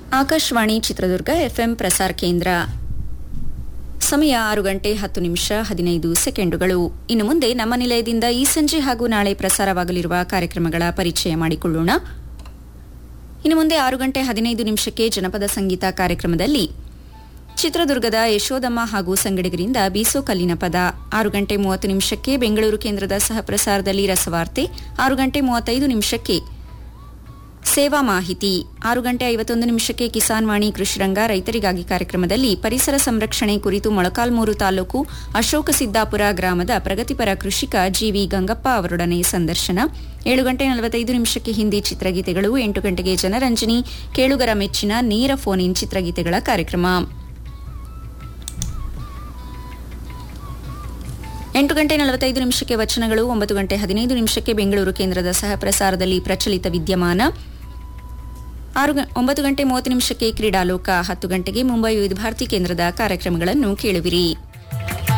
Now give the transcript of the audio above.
Akashvani Chitradurga FM ಪ್ರಸಾರ ಕೇಂದ್ರ ಸಮಯ ಆರು ಗಂಟೆ ಹತ್ತು ನಿಮಿಷ ಹದಿನೈದು ಸೆಕೆಂಡುಗಳು ಇನ್ನು ಮುಂದೆ ನಮ್ಮ ನಿಲಯದಿಂದ ಈ ಸಂಜೆ ಹಾಗೂ ನಾಳೆ ಪ್ರಸಾರವಾಗಲಿರುವ ಕಾರ್ಯಕ್ರಮಗಳ ಪರಿಚಯ ಮಾಡಿಕೊಳ್ಳೋಣ ಇನ್ನು ಮುಂದೆ ಆರು ಗಂಟೆ ಹದಿನೈದು ನಿಮಿಷಕ್ಕೆ ಜನಪದ ಸಂಗೀತ ಕಾರ್ಯಕ್ರಮದಲ್ಲಿ ಚಿತ್ರದುರ್ಗದ ಯಶೋದಮ್ಮ ಹಾಗೂ ಸಂಗಡಿಗರಿಂದ ಬೀಸೋ ಕಲ್ಲಿನ ಪದ ಆರು ಗಂಟೆ ಮೂವತ್ತು ನಿಮಿಷಕ್ಕೆ ಬೆಂಗಳೂರು ಕೇಂದ್ರದ ಸಹ ಪ್ರಸಾರದಲ್ಲಿ ರಸವಾರ್ತೆ ಆರು ಗಂಟೆ ಮೂವತ್ತೈದು ನಿಮಿಷಕ್ಕೆ ಸೇವಾ ಮಾಹಿತಿ ಆರು ಗಂಟೆ ಐವತ್ತೊಂದು ನಿಮಿಷಕ್ಕೆ ಕಿಸಾನ್ ವಾಣಿ ಕೃಷಿರಂಗ ರೈತರಿಗಾಗಿ ಕಾರ್ಯಕ್ರಮದಲ್ಲಿ ಪರಿಸರ ಸಂರಕ್ಷಣೆ ಕುರಿತು ಮೊಳಕಾಲ್ಮೂರು ತಾಲೂಕು ಅಶೋಕ ಸಿದ್ದಾಪುರ ಗ್ರಾಮದ ಪ್ರಗತಿಪರ ಕೃಷಿಕ ಜಿವಿ ಗಂಗಪ್ಪ ಅವರೊಡನೆ ಸಂದರ್ಶನ ಏಳು ಗಂಟೆ ನಲವತ್ತೈದು ನಿಮಿಷಕ್ಕೆ ಹಿಂದಿ ಚಿತ್ರಗೀತೆಗಳು ಎಂಟು ಗಂಟೆಗೆ ಜನರಂಜನಿ ಕೇಳುಗರ ಮೆಚ್ಚಿನ ನೇರ ಫೋನ್ ಇನ್ ಚಿತ್ರಗೀತೆಗಳ ಕಾರ್ಯಕ್ರಮ ಎಂಟು ಗಂಟೆ ನಲವತ್ತೈದು ನಿಮಿಷಕ್ಕೆ ವಚನಗಳು ಒಂಬತ್ತು ಗಂಟೆ ಹದಿನೈದು ನಿಮಿಷಕ್ಕೆ ಬೆಂಗಳೂರು ಕೇಂದ್ರದ ಸಹ ಪ್ರಸಾರದಲ್ಲಿ ಪ್ರಚಲಿತ ವಿದ್ಯಮಾನ ಆರು ಒಂಬತ್ತು ಗಂಟೆ ಮೂವತ್ತು ನಿಮಿಷಕ್ಕೆ ಕ್ರೀಡಾಲೋಕ ಹತ್ತು ಗಂಟೆಗೆ ಮುಂಬೈ ವಿವಿಧ ಭಾರತಿ ಕೇಂದ್ರದ ಕಾರ್ಯಕ್ರಮಗಳನ್ನು ಕೇಳುವಿರಿ